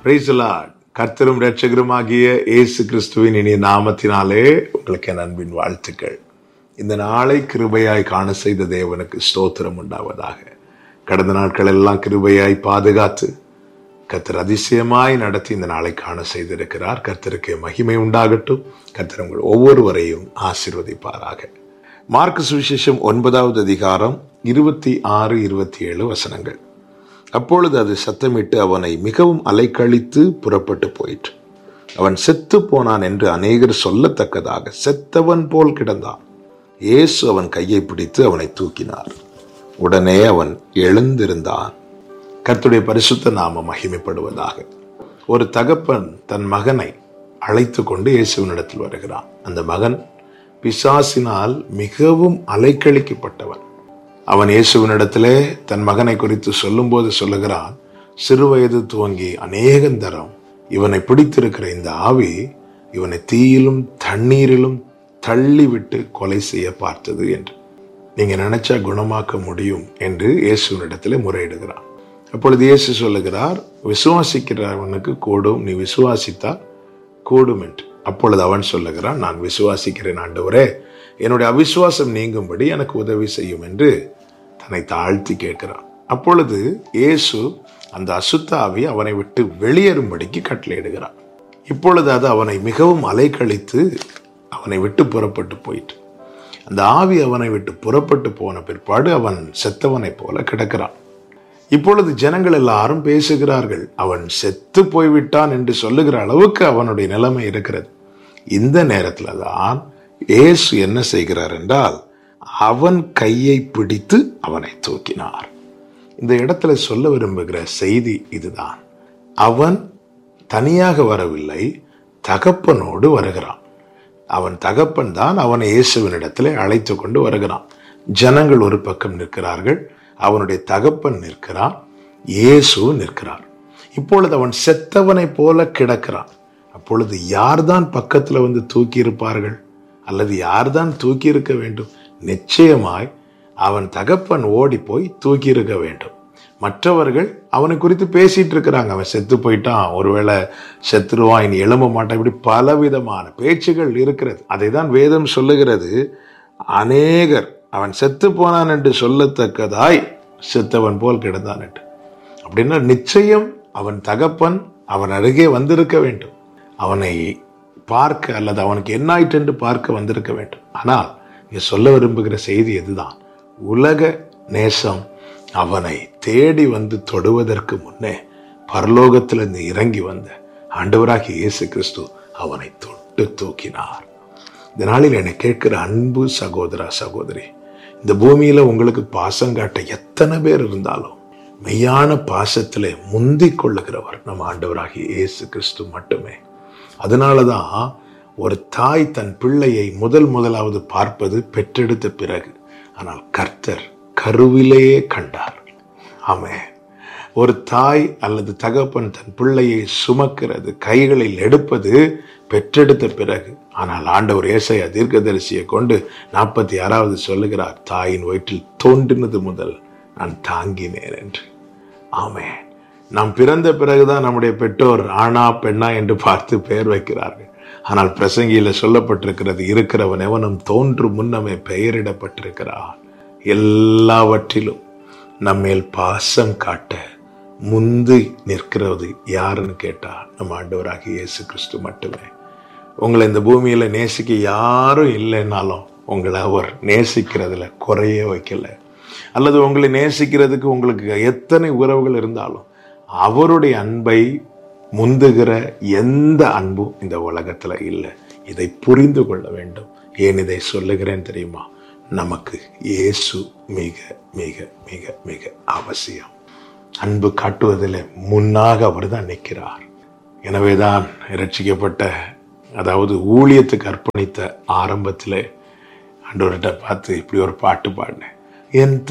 price கர்த்தரும் ரட்சகருமாகிய இயேசு கிறிஸ்துவின் இனிய நாமத்தினாலே உங்களுக்கு என் அன்பின் வாழ்த்துக்கள் இந்த நாளை கிருபையாய் காண செய்த தேவனுக்கு ஸ்தோத்திரம் உண்டாவதாக கடந்த நாட்கள் எல்லாம் கிருபையாய் பாதுகாத்து கர்த்தர் அதிசயமாய் நடத்தி இந்த நாளை காண செய்திருக்கிறார் கர்த்தருக்கு மகிமை உண்டாகட்டும் கர்த்தர் உங்கள் ஒவ்வொருவரையும் ஆசீர்வதிப்பாராக மார்க்கு சுவிசேஷம் ஒன்பதாவது அதிகாரம் இருபத்தி ஆறு இருபத்தி ஏழு வசனங்கள் அப்பொழுது அது சத்தமிட்டு அவனை மிகவும் அலைக்கழித்து புறப்பட்டு போயிற்று அவன் செத்து போனான் என்று அநேகர் சொல்லத்தக்கதாக செத்தவன் போல் கிடந்தான் இயேசு அவன் கையை பிடித்து அவனை தூக்கினார் உடனே அவன் எழுந்திருந்தான் கர்த்தருடைய பரிசுத்த நாம மகிமைப்படுவதாக ஒரு தகப்பன் தன் மகனை அழைத்து கொண்டு இயேசுவினிடத்தில் வருகிறான் அந்த மகன் பிசாசினால் மிகவும் அலைக்கழிக்கப்பட்டவன் அவன் இயேசுவினிடத்திலே தன் மகனை குறித்து சொல்லும்போது சொல்லுகிறான் சிறுவயது துவங்கி அநேகந்தரம் இவனை பிடித்திருக்கிற இந்த ஆவி இவனை தீயிலும் தண்ணீரிலும் தள்ளிவிட்டு கொலை செய்ய பார்த்தது என்று நீங்க நினைச்சா குணமாக்க முடியும் என்று இயேசுவினிடத்திலே முறையிடுகிறான் அப்பொழுது இயேசு சொல்லுகிறார் விசுவாசிக்கிறவனுக்கு கூடும் நீ விசுவாசித்தால் கூடும் என்று அப்பொழுது அவன் சொல்லுகிறான் நான் விசுவாசிக்கிறேன் ஆண்டவரே என்னுடைய அவிசுவாசம் நீங்கும்படி எனக்கு உதவி செய்யும் என்று தன்னை தாழ்த்தி கேட்கிறான் அப்பொழுது இயேசு அந்த அசுத்தாவி அவனை விட்டு வெளியேறும்படிக்கு கட்டளையிடுகிறான் இப்பொழுது அது அவனை மிகவும் அலைக்கழித்து அவனை விட்டு புறப்பட்டு போயிட்டு அந்த ஆவி அவனை விட்டு புறப்பட்டு போன பிற்பாடு அவன் செத்தவனைப் போல கிடக்கிறான் இப்பொழுது ஜனங்கள் எல்லாரும் பேசுகிறார்கள் அவன் செத்து போய்விட்டான் என்று சொல்லுகிற அளவுக்கு அவனுடைய நிலைமை இருக்கிறது இந்த நேரத்துல தான் இயேசு என்ன செய்கிறார் என்றால் அவன் கையை பிடித்து அவனை தூக்கினார் இந்த இடத்துல சொல்ல விரும்புகிற செய்தி இதுதான் அவன் தனியாக வரவில்லை தகப்பனோடு வருகிறான் அவன் தகப்பன் தான் அவனை இயேசுவினிடத்திலே அழைத்து கொண்டு வருகிறான் ஜனங்கள் ஒரு பக்கம் நிற்கிறார்கள் அவனுடைய தகப்பன் நிற்கிறான் இயேசு நிற்கிறார் இப்பொழுது அவன் செத்தவனைப் போல கிடக்கிறான் அப்பொழுது யார்தான் பக்கத்துல வந்து தூக்கி இருப்பார்கள் அல்லது யார்தான் தூக்கி இருக்க வேண்டும் நிச்சயமாய் அவன் தகப்பன் ஓடி போய் தூக்கி இருக்க வேண்டும் மற்றவர்கள் அவனை குறித்து பேசிட்டு இருக்கிறாங்க அவன் செத்து போயிட்டான் ஒருவேளை செத்துருவான் இனி எழும்ப மாட்டான் இப்படி பலவிதமான பேச்சுகள் இருக்கிறது அதை தான் வேதம் சொல்லுகிறது அநேகர் அவன் செத்து போனான் என்று சொல்லத்தக்கதாய் செத்தவன் போல் கிடந்தான் என்று அப்படின்னா நிச்சயம் அவன் தகப்பன் அவன் அருகே வந்திருக்க வேண்டும் அவனை பார்க்க அல்லது அவனுக்கு என்ன ஆயிற்று என்று பார்க்க வந்திருக்க வேண்டும் ஆனால் இங்க சொல்ல விரும்புகிற செய்தி இதுதான் உலக நேசம் அவனை தேடி வந்து தொடுவதற்கு முன்னே பரலோகத்திலிருந்து இறங்கி வந்த ஆண்டவராகிய இயேசு கிறிஸ்து அவனை தொட்டு தூக்கினார் இந்த நாளில் என்னை கேட்கிற அன்பு சகோதரா சகோதரி இந்த பூமியில உங்களுக்கு பாசம் காட்ட எத்தனை பேர் இருந்தாலும் மெய்யான பாசத்திலே முந்திக் கொள்ளுகிறவர் நம்ம ஆண்டவராகிய இயேசு கிறிஸ்து மட்டுமே அதனாலதான் ஒரு தாய் தன் பிள்ளையை முதல் முதலாவது பார்ப்பது பெற்றெடுத்த பிறகு ஆனால் கர்த்தர் கருவிலேயே கண்டார் ஆமே ஒரு தாய் அல்லது தகப்பன் தன் பிள்ளையை சுமக்கிறது கைகளில் எடுப்பது பெற்றெடுத்த பிறகு ஆனால் ஆண்டவர் ஏசையா தீர்க்கதரிசியை கொண்டு நாற்பத்தி ஆறாவது சொல்லுகிறார் தாயின் வயிற்றில் தோன்றினது முதல் நான் தாங்கினேன் என்று ஆமே நாம் பிறந்த பிறகுதான் நம்முடைய பெற்றோர் ஆணா பெண்ணா என்று பார்த்து பெயர் வைக்கிறார்கள் ஆனால் பிரசங்கியில சொல்லப்பட்டிருக்கிறது இருக்கிறவன் எவனும் தோன்று முன்னமே பெயரிடப்பட்டிருக்கிறான் எல்லாவற்றிலும் நம்மேல் பாசம் காட்ட முந்தி நிற்கிறது யாருன்னு கேட்டா நம்ம ஆண்டவராகிய இயேசு கிறிஸ்து மட்டுமே உங்களை இந்த பூமியில நேசிக்க யாரும் இல்லைன்னாலும் உங்களை அவர் நேசிக்கிறதுல குறைய வைக்கல அல்லது உங்களை நேசிக்கிறதுக்கு உங்களுக்கு எத்தனை உறவுகள் இருந்தாலும் அவருடைய அன்பை முந்துகிற எந்த அன்பும் இந்த உலகத்துல இல்லை இதை புரிந்து கொள்ள வேண்டும் ஏன் இதை சொல்லுகிறேன் தெரியுமா நமக்கு இயேசு மிக மிக மிக மிக அவசியம் அன்பு காட்டுவதில் முன்னாக அவர் தான் நிற்கிறார் எனவேதான் ரட்சிக்கப்பட்ட அதாவது ஊழியத்துக்கு அர்ப்பணித்த ஆரம்பத்தில் ஆண்டவர்கிட்ட பார்த்து இப்படி ஒரு பாட்டு பாடினேன் என்